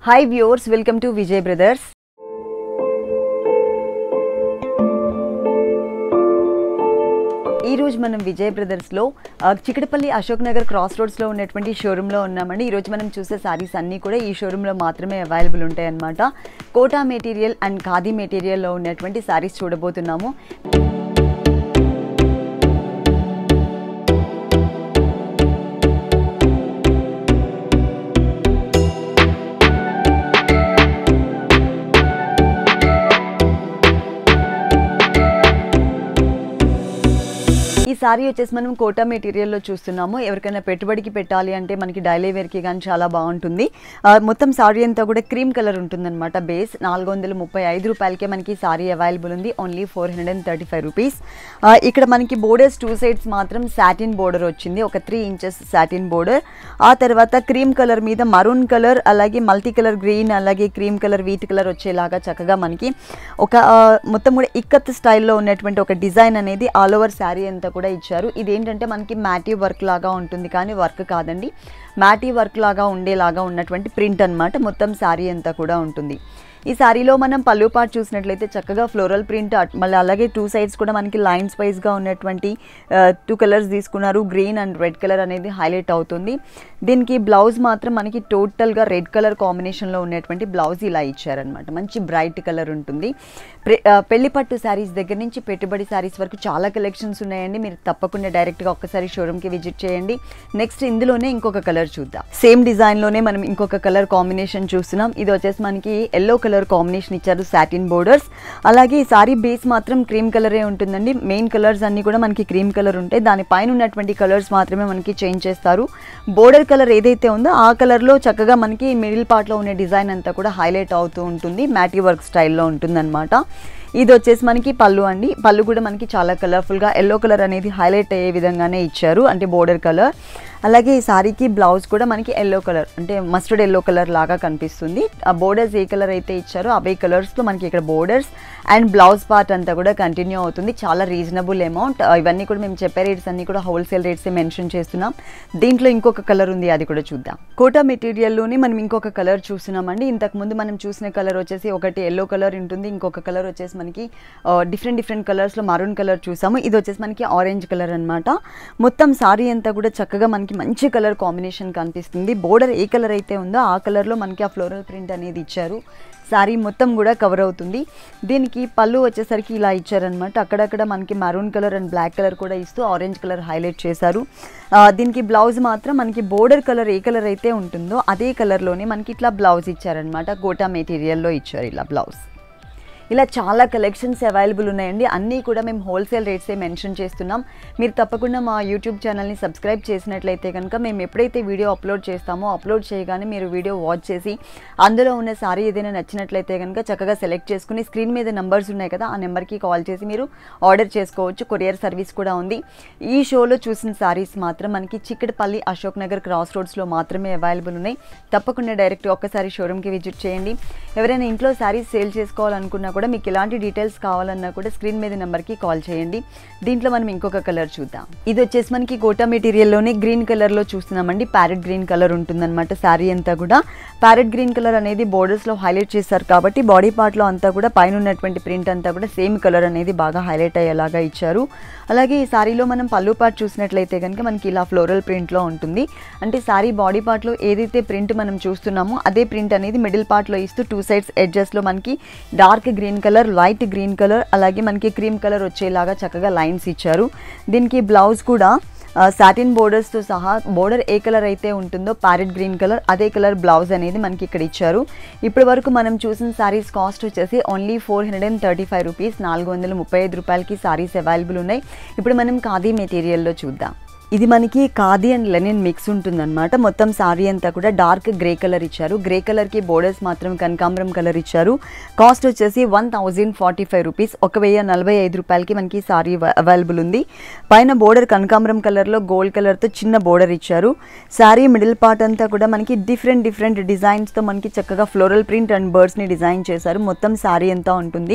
hi viewers welcome to Vijay brothers ఈ రోజు మనం విజయ్ బ్రదర్స్లో ఆ, చికటపల్లి అశోక్ నగర్ క్రాస్ రోడ్స్లో ఉన్నటువంటి షోరూంలో ఉన్నామండి ఈరోజు మనం చూసే సారీస్ అన్నీ కూడా ఈ షోరూంలో మాత్రమే అవైలబుల్ ఉంటాయి అన్నమాట కోటా మెటీరియల్ అండ్ ఖాదీ మెటీరియల్లో ఉన్నటువంటి సారీస్ చూడబోతున్నాము ఈ సారీ వచ్చేసి మనం కోటా మెటీరియల్లో చూస్తున్నాము ఎవరికైనా పెట్టుబడికి పెట్టాలి అంటే మనకి డైలీ వేర్కి కానీ చాలా బాగుంటుంది ఆ, మొత్తం సారీ అంతా కూడా క్రీమ్ కలర్ ఉంటుందన్నమాట బేస్ నాలుగు వందల ముప్పై ఐదు రూపాయలకే మనకి సారీ అవైలబుల్ ఉంది only four hundred and thirty five rupees ఇక్కడ మనకి బోర్డర్స్ టూ సైడ్స్ మాత్రం సాటిన్ బోర్డర్ వచ్చింది ఒక త్రీ ఇంచెస్ సాటిన్ బోర్డర్ ఆ తర్వాత క్రీమ్ కలర్ మీద మరూన్ కలర్ అలాగే మల్టీ కలర్ గ్రీన్ అలాగే క్రీమ్ కలర్ వీట్ కలర్ వచ్చేలాగా చక్కగా మనకి ఒక ఆ, మొత్తం కూడా ఇక్కత్ స్టైల్లో ఉన్నటువంటి ఒక డిజైన్ అనేది ఆల్ ఓవర్ శారీ అంతా కూడా ఇచ్చారు ఇదేంటంటే మనకి మ్యాటీ వర్క్ లాగా ఉంటుంది కానీ వర్క్ కాదండి మ్యాటీ వర్క్ లాగా ఉండేలాగా ఉన్నటువంటి ప్రింట్ అన్నమాట మొత్తం శారీ అంతా కూడా ఉంటుంది ఈ శారీలో మనం పళ్ళు పాటు చూసినట్లయితే చక్కగా ఫ్లోరల్ ప్రింట్ అట్- మళ్ళీ అలాగే టూ సైడ్స్ కూడా మనకి లైన్స్ వైజ్గా ఉన్నటువంటి టూ కలర్స్ తీసుకున్నారు గ్రీన్ అండ్ రెడ్ కలర్ అనేది హైలైట్ అవుతుంది దీనికి బ్లౌజ్ మాత్రం మనకి టోటల్గా రెడ్ కలర్ కాంబినేషన్లో ఉన్నటువంటి బ్లౌజ్ ఇలా ఇచ్చారనమాట మంచి బ్రైట్ కలర్ ఉంటుంది ప్రె- ఆ, పెళ్లి పట్టు శారీస్ దగ్గర నుంచి పెట్టుబడి శారీస్ వరకు చాలా కలెక్షన్స్ ఉన్నాయండి మీరు తప్పకుండా డైరెక్ట్గా ఒక్కసారి షోరూమ్కి విజిట్ చేయండి నెక్స్ట్ ఇందులోనే ఇంకొక కలర్ చూద్దాం సేమ్ డిజైన్లోనే మనం ఇంకొక కలర్ కాంబినేషన్ చూస్తున్నాం ఇది వచ్చేసి మనకి ఎల్లో కలర్ కాంబినేషన్ ఇచ్చారు సాటిన్ బోర్డర్స్ అలాగే ఈ సారీ బేస్ మాత్రం క్రీమ్ కలరే ఉంటుందండి మెయిన్ కలర్స్ అన్ని కూడా మనకి క్రీమ్ కలర్ ఉంటాయి దానిపైన ఉన్నటువంటి కలర్స్ మాత్రమే మనకి చేంజ్ చేస్తారు బోర్డర్ కలర్ ఏదైతే ఉందో ఆ కలర్లో చక్కగా మనకి మిడిల్ పార్ట్లో ఉన్న డిజైన్ అంతా కూడా హైలైట్ అవుతూ ఉంటుంది మ్యాటీ వర్క్ స్టైల్లో ఉంటుందన్నమాట ఇది వచ్చేసి మనకి పళ్ళు అండి పళ్ళు కూడా మనకి చాలా కలర్ఫుల్గా ఎల్లో కలర్ అనేది హైలైట్ అయ్యే విధంగానే ఇచ్చారు అంటే బోర్డర్ కలర్ అలాగే ఈ సారీకి బ్లౌజ్ కూడా మనకి ఎల్లో కలర్ అంటే మస్టర్డ్ ఎల్లో కలర్ లాగా కనిపిస్తుంది ఆ బోర్డర్స్ ఏ కలర్ అయితే ఇచ్చారో అవే కలర్స్లో మనకి ఇక్కడ బోర్డర్స్ అండ్ బ్లౌజ్ పార్ట్ అంతా కూడా కంటిన్యూ అవుతుంది చాలా రీజనబుల్ అమౌంట్ ఇవన్నీ కూడా మేము చెప్పే రేట్స్ అన్ని కూడా హోల్సేల్ రేట్సే మెన్షన్ చేస్తున్నాం దీంట్లో ఇంకొక కలర్ ఉంది అది కూడా చూద్దాం కోటా మెటీరియల్లోని మనం ఇంకొక కలర్ చూస్తున్నామండి ఇంతకు ముందు మనం చూసిన కలర్ వచ్చేసి ఒకటి ఎల్లో కలర్ ఉంటుంది ఇంకొక కలర్ వచ్చేసి మనకి డిఫరెంట్ డిఫరెంట్ కలర్స్లో మరూన్ కలర్ చూసాము ఇది వచ్చేసి మనకి ఆరెంజ్ కలర్ అన్నమాట మొత్తం సారీ అంతా కూడా చక్కగా మనకి మంచి కలర్ కాంబినేషన్ కనిపిస్తుంది బోర్డర్ ఏ కలర్ అయితే ఉందో ఆ కలర్లో మనకి ఆ ఫ్లోరల్ ప్రింట్ అనేది ఇచ్చారు శారీ మొత్తం కూడా కవర్ అవుతుంది దీనికి పళ్ళు వచ్చేసరికి ఇలా ఇచ్చారనమాట అక్కడక్కడ మనకి maroon colour and black colour కూడా ఇస్తూ ఆరెంజ్ కలర్ హైలైట్ చేశారు ఆ, దీనికి బ్లౌజ్ మాత్రం మనకి బోర్డర్ కలర్ ఏ కలర్ అయితే ఉంటుందో అదే కలర్లోనే మనకి ఇట్లా బ్లౌజ్ ఇచ్చారనమాట కోటా మెటీరియల్లో ఇచ్చారు ఇలా బ్లౌజ్ ఇలా చాలా కలెక్షన్స్ అవైలబుల్ ఉన్నాయండి అన్నీ కూడా మేము హోల్సేల్ రేట్సే మెన్షన్ చేస్తున్నాం మీరు తప్పకుండా మా యూట్యూబ్ ఛానల్ని సబ్స్క్రైబ్ చేసినట్లయితే కనుక మేము ఎప్పుడైతే వీడియో అప్లోడ్ చేస్తామో అప్లోడ్ చేయగానే మీరు వీడియో వాచ్ చేసి అందులో ఉన్న సారీ ఏదైనా నచ్చినట్లయితే కనుక చక్కగా సెలెక్ట్ చేసుకుని స్క్రీన్ మీద నెంబర్స్ ఉన్నాయి కదా ఆ నెంబర్కి కాల్ చేసి మీరు ఆర్డర్ చేసుకోవచ్చు కొరియర్ సర్వీస్ కూడా ఉంది ఈ షోలో చూసిన సారీస్ మాత్రం మనకి చిక్కడపల్లి అశోక్ నగర్ క్రాస్ రోడ్స్లో మాత్రమే అవైలబుల్ ఉన్నాయి తప్పకుండా డైరెక్ట్ ఒక్కసారి షోరూమ్కి విజిట్ చేయండి ఎవరైనా ఇంట్లో శారీస్ సేల్ చేసుకోవాలనుకున్నా కూడా మీకు ఎలాంటి డీటెయిల్స్ కావాలన్నా కూడా స్క్రీన్ మీద నెంబర్కి కాల్ చేయండి దీంట్లో మనం ఇంకొక కలర్ చూద్దాం ఇది వచ్చేసి మనకి కోటా మెటీరియల్లోనే గ్రీన్ కలర్లో చూస్తున్నామండి ప్యారెట్ గ్రీన్ కలర్ ఉంటుందన్నమాట శారీ అంతా కూడా ప్యారెట్ గ్రీన్ కలర్ అనేది బోర్డర్స్లో హైలైట్ చేశారు కాబట్టి బాడీ పార్ట్లో అంతా కూడా పైన ఉన్నటువంటి ప్రింట్ అంతా కూడా సేమ్ కలర్ అనేది బాగా హైలైట్ అయ్యేలాగా ఇచ్చారు అలాగే ఈ శారీలో మనం పళ్ళు పార్ట్ చూసినట్లయితే కనుక మనకి ఇలా ఫ్లోరల్ ప్రింట్లో ఉంటుంది అంటే శారీ బాడీ పార్ట్లో ఏదైతే ప్రింట్ మనం చూస్తున్నామో అదే ప్రింట్ అనేది మిడిల్ పార్ట్లో ఇస్తూ టూ సైడ్స్ ఎడ్జెస్లో మనకి dark green colour light green colour అలాగే మనకి క్రీమ్ కలర్ వచ్చేలాగా చక్కగా లైన్స్ ఇచ్చారు దీనికి బ్లౌజ్ కూడా సాటిన్ బోర్డర్స్తో సహా బోర్డర్ ఏ కలర్ అయితే ఉంటుందో ప్యారెట్ గ్రీన్ కలర్ అదే కలర్ బ్లౌజ్ అనేది మనకి ఇక్కడ ఇచ్చారు ఇప్పటి వరకు మనం చూసిన సారీస్ కాస్ట్ వచ్చేసి only four hundred and thirty five rupees నాలుగు వందల ముప్పై ఐదు రూపాయలకి సారీస్ అవైలబుల్ ఉన్నాయి ఇప్పుడు మనం ఖాదీ మెటీరియల్లో చూద్దాం ఇది మనకి ఖాదీ అండ్ లెనిన్ మిక్స్ ఉంటుందన్నమాట మొత్తం సారీ అంతా కూడా డార్క్ గ్రే కలర్ ఇచ్చారు గ్రే కలర్కి బోర్డర్స్ మాత్రం కనకాంబరం కలర్ ఇచ్చారు కాస్ట్ వచ్చేసి one thousand forty five rupees ఒక వెయ్యి నలభై ఐదు రూపాయలకి మనకి సారీ అవైలబుల్ ఉంది పైన బోర్డర్ కనకాంబరం కలర్లో గోల్డ్ కలర్తో చిన్న బోర్డర్ ఇచ్చారు శారీ మిడిల్ పార్ట్ అంతా కూడా మనకి డిఫరెంట్ డిఫరెంట్ డిజైన్స్తో మనకి చక్కగా ఫ్లోరల్ ప్రింట్ అండ్ బర్డ్స్ని డిజైన్ చేశారు మొత్తం శారీ అంతా ఉంటుంది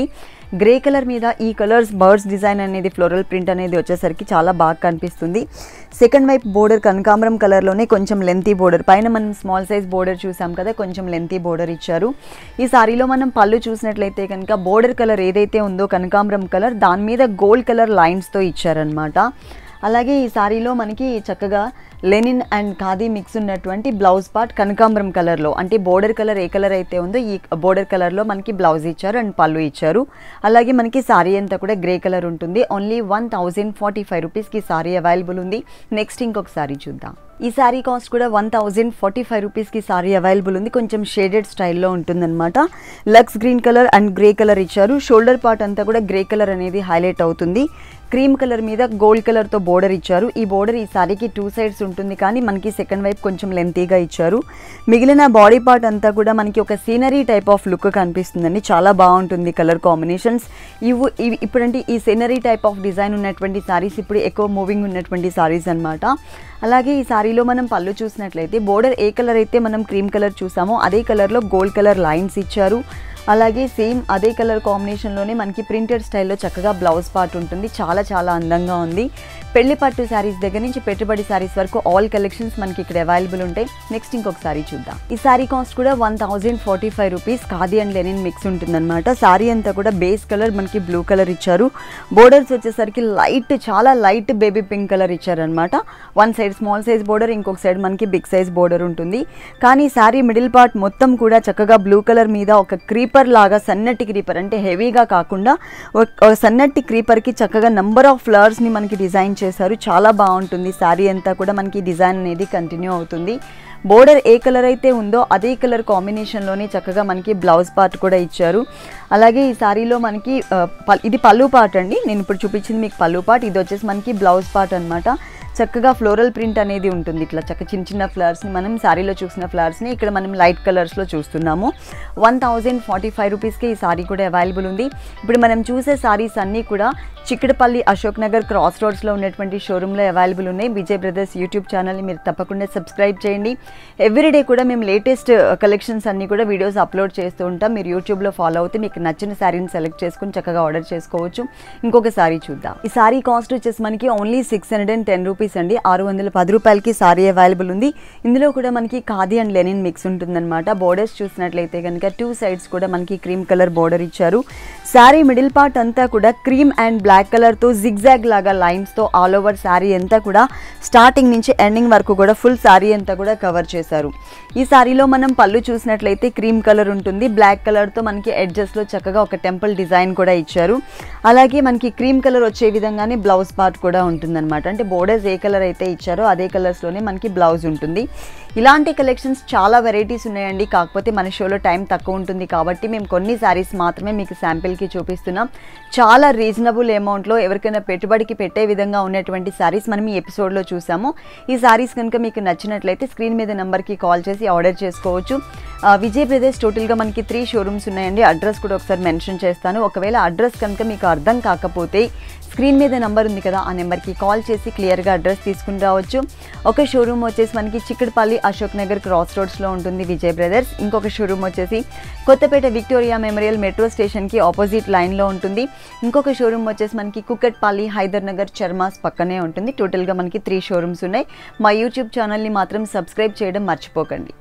గ్రే కలర్ మీద ఈ కలర్స్ బర్డ్స్ డిజైన్ అనేది ఫ్లోరల్ ప్రింట్ అనేది వచ్చేసరికి చాలా బాగా కనిపిస్తుంది సెకండ్ వైపు బోర్డర్ కనకాంబరం కలర్లోనే కొంచెం లెంతీ బోర్డర్ పైన మనం స్మాల్ సైజ్ బోర్డర్ చూసాం కదా కొంచెం లెంతీ బోర్డర్ ఇచ్చారు ఈ సారీలో మనం పళ్ళు చూసినట్లయితే కనుక బోర్డర్ కలర్ ఏదైతే ఉందో కనకాంబరం కలర్ దాని మీద గోల్డ్ కలర్ లైన్స్తో ఇచ్చారనమాట అలాగే ఈ సారీలో మనకి చక్కగా లెనిన్ అండ్ ఖాదీ మిక్స్ ఉన్నటువంటి బ్లౌజ్ పార్ట్ కనకాంబరం కలర్లో అంటే బోర్డర్ కలర్ ఏ కలర్ అయితే ఉందో ఈ బోర్డర్ కలర్లో మనకి బ్లౌజ్ ఇచ్చారు అండ్ పళ్ళు ఇచ్చారు అలాగే మనకి సారీ అంతా కూడా గ్రే కలర్ ఉంటుంది only one thousand forty five రూపీస్కి సారీ అవైలబుల్ ఉంది నెక్స్ట్ ఇంకొక సారీ చూద్దాం ఈ సారీ కాస్ట్ కూడా వన్ థౌజండ్ ఫార్టీ ఫైవ్ రూపీస్కి సారీ అవైలబుల్ ఉంది కొంచెం షేడెడ్ స్టైల్లో ఉంటుందన్నమాట lush green colour and grey colour ఇచ్చారు షోల్డర్ పార్ట్ అంతా కూడా గ్రే కలర్ అనేది హైలైట్ అవుతుంది క్రీమ్ కలర్ మీద గోల్డ్ కలర్తో బోర్డర్ ఇచ్చారు ఈ బోర్డర్ ఈ సారీకి టూ సైడ్స్ ఉంటుంది కానీ మనకి సెకండ్ వైపు కొంచెం లెంతీగా ఇచ్చారు మిగిలిన బాడీ పార్ట్ అంతా కూడా మనకి ఒక సీనరీ టైప్ ఆఫ్ లుక్ కనిపిస్తుందండి చాలా బాగుంటుంది కలర్ కాంబినేషన్స్ ఇవి ఇవి ఇప్పుడంటే ఈ సీనరీ టైప్ ఆఫ్ డిజైన్ ఉన్నటువంటి సారీస్ ఇప్పుడు ఎక్కువ మూవింగ్ ఉన్నటువంటి సారీస్ అన్నమాట అలాగే ఈ సారీలో మనం పళ్ళు చూసినట్లయితే బోర్డర్ ఏ కలర్ అయితే మనం క్రీమ్ కలర్ చూసామో అదే కలర్లో గోల్డ్ కలర్ లైన్స్ ఇచ్చారు అలాగే సేమ్ అదే కలర్ కాంబినేషన్లోనే మనకి ప్రింటెడ్ స్టైల్లో చక్కగా బ్లౌజ్ పార్ట్ ఉంటుంది చాలా చాలా అందంగా ఉంది పెళ్లి పట్టు శారీస్ దగ్గర నుంచి పెట్టుబడి శారీస్ వరకు ఆల్ కలెక్షన్స్ మనకి ఇక్కడ అవైలబుల్ ఉంటాయి నెక్స్ట్ ఇంకొక సారీ చూద్దాం ఈ సారీ కాస్ట్ కూడా one thousand forty five rupees khadi and linen mix ఉంటుందన్నమాట సారీ అంతా కూడా బేస్ కలర్ మనకి బ్లూ కలర్ ఇచ్చారు బోర్డర్స్ వచ్చేసరికి లైట్ చాలా లైట్ బేబీ పింక్ కలర్ ఇచ్చారనమాట one side small size border ఇంకొక సైడ్ మనకి బిగ్ సైజ్ బోర్డర్ ఉంటుంది కానీ సారీ మిడిల్ పార్ట్ మొత్తం కూడా చక్కగా బ్లూ కలర్ మీద ఒక క్రీపర్ లాగా సన్నటి క్రీపర్ అంటే హెవీగా కాకుండా ఒక సన్నటి క్రీపర్కి చక్కగా నంబర్ ఆఫ్ ఫ్లవర్స్ని మనకి డిజైన్ చేశారు చాలా బాగుంటుంది శారీ అంతా కూడా మనకి డిజైన్ అనేది కంటిన్యూ అవుతుంది బోర్డర్ ఏ కలర్ అయితే ఉందో అదే కలర్ కాంబినేషన్లోనే చక్కగా మనకి బ్లౌజ్ పార్ట్ కూడా ఇచ్చారు అలాగే ఈ సారీలో మనకి ఆ, పల్- ఇది పళ్ళు పార్ట్ అండి నేను ఇప్పుడు చూపించింది మీకు పళ్ళు పార్ట్ ఇది వచ్చేసి మనకి బ్లౌజ్ పార్ట్ అన్నమాట చక్కగా ఫ్లోరల్ ప్రింట్ అనేది ఉంటుంది ఇట్లా చక్క చిన్న చిన్న ఫ్లవర్స్ని మనం శారీలో చూసిన ఫ్లవర్స్ని ఇక్కడ మనం లైట్ కలర్స్లో చూస్తున్నాము వన్ థౌజండ్ ఫార్టీ ఫైవ్ రూపీస్కి ఈ సారీ కూడా అవైలబుల్ ఉంది ఇప్పుడు మనం చూసే సారీస్ అన్నీ కూడా చిక్కడపల్లి అశోక్ నగర్ క్రాస్ రోడ్స్లో ఉన్నటువంటి షోరూంలో అవైలబుల్ ఉన్నాయి విజయ్ బ్రదర్స్ యూట్యూబ్ ఛానల్ని మీరు తప్పకుండా సబ్స్క్రైబ్ చేయండి ఎవ్రీడే కూడా మేము లేటెస్ట్ కలెక్షన్స్ అన్నీ కూడా వీడియోస్ అప్లోడ్ చేస్తూ ఉంటాం మీరు యూట్యూబ్లో ఫాలో అవుతే మీకు నచ్చిన శారీని సెలెక్ట్ చేసుకుని చక్కగా ఆర్డర్ చేసుకోవచ్చు ఇంకొక సారీ చూద్దాం ఈ సారీ కాస్ట్ వచ్చేసి మనకి only six hundred and ten rupees అండి ఆరు వందల పది రూపాయలకి సారీ అవైలబుల్ ఉంది ఇందులో కూడా మనకి ఖాదీ అండ్ లెనిన్ మిక్స్ ఉంటుందన్నమాట బోర్డర్స్ చూసినట్లయితే కనుక టూ సైడ్స్ కూడా మనకి క్రీమ్ కలర్ బోర్డర్ ఇచ్చారు శారీ మిడిల్ పార్ట్ అంతా కూడా క్రీమ్ అండ్ బ్లాక్ కలర్తో జిగ్జాగ్ లాగా లైన్స్తో ఆల్ ఓవర్ శారీ అంతా కూడా స్టార్టింగ్ నుంచి ఎండింగ్ వరకు కూడా ఫుల్ శారీ అంతా కూడా కవర్ చేశారు ఈ శారీలో మనం పళ్ళు చూసినట్లయితే క్రీమ్ కలర్ ఉంటుంది బ్లాక్ కలర్తో మనకి ఎడ్జెస్లో చక్కగా ఒక టెంపుల్ డిజైన్ కూడా ఇచ్చారు అలాగే మనకి క్రీమ్ కలర్ వచ్చే విధంగానే బ్లౌజ్ పార్ట్ కూడా ఉంటుందన్నమాట అంటే బోర్డర్స్ ఏ కలర్ అయితే ఇచ్చారో అదే కలర్స్లోనే మనకి బ్లౌజ్ ఉంటుంది ఇలాంటి కలెక్షన్స్ చాలా వెరైటీస్ ఉన్నాయండి కాకపోతే మన షోలో టైం తక్కువ ఉంటుంది కాబట్టి మేము కొన్ని శారీస్ మాత్రమే మీకు శాంపిల్కి చూపిస్తున్నాం చాలా రీజనబుల్ అమౌంట్లో ఎవరికైనా పెట్టుబడికి పెట్టే విధంగా ఉన్నటువంటి శారీస్ మనం ఈ ఎపిసోడ్లో చూసాము ఈ శారీస్ కనుక మీకు నచ్చినట్లయితే స్క్రీన్ మీద నెంబర్కి కాల్ చేసి ఆర్డర్ చేసుకోవచ్చు ఆ, విజయ్ బ్రదర్స్ టోటల్గా మనకి త్రీ షోరూమ్స్ ఉన్నాయండి అడ్రస్ కూడా ఒకసారి మెన్షన్ చేస్తాను ఒకవేళ అడ్రస్ కనుక మీకు అర్థం కాకపోతే స్క్రీన్ మీద నెంబర్ ఉంది కదా ఆ నెంబర్కి కాల్ చేసి క్లియర్గా అడ్రస్ తీసుకుని రావచ్చు ఒక షోరూమ్ వచ్చేసి మనకి చిక్కడపల్లి అశోక్ నగర్ క్రాస్ రోడ్స్లో ఉంటుంది విజయ్ బ్రదర్స్ ఇంకొక షోరూమ్ వచ్చేసి కొత్తపేట విక్టోరియా మెమోరియల్ మెట్రో స్టేషన్కి ఆపోజిట్ లైన్లో ఉంటుంది ఇంకొక షోరూమ్ వచ్చేసి మనకి కుక్కట్పల్లి హైదర్ నగర్ చర్మాస్ పక్కనే ఉంటుంది టోటల్గా మనకి త్రీ షోరూమ్స్ ఉన్నాయి మా యూట్యూబ్ ఛానల్ని మాత్రం సబ్స్క్రైబ్ చేయడం మర్చిపోకండి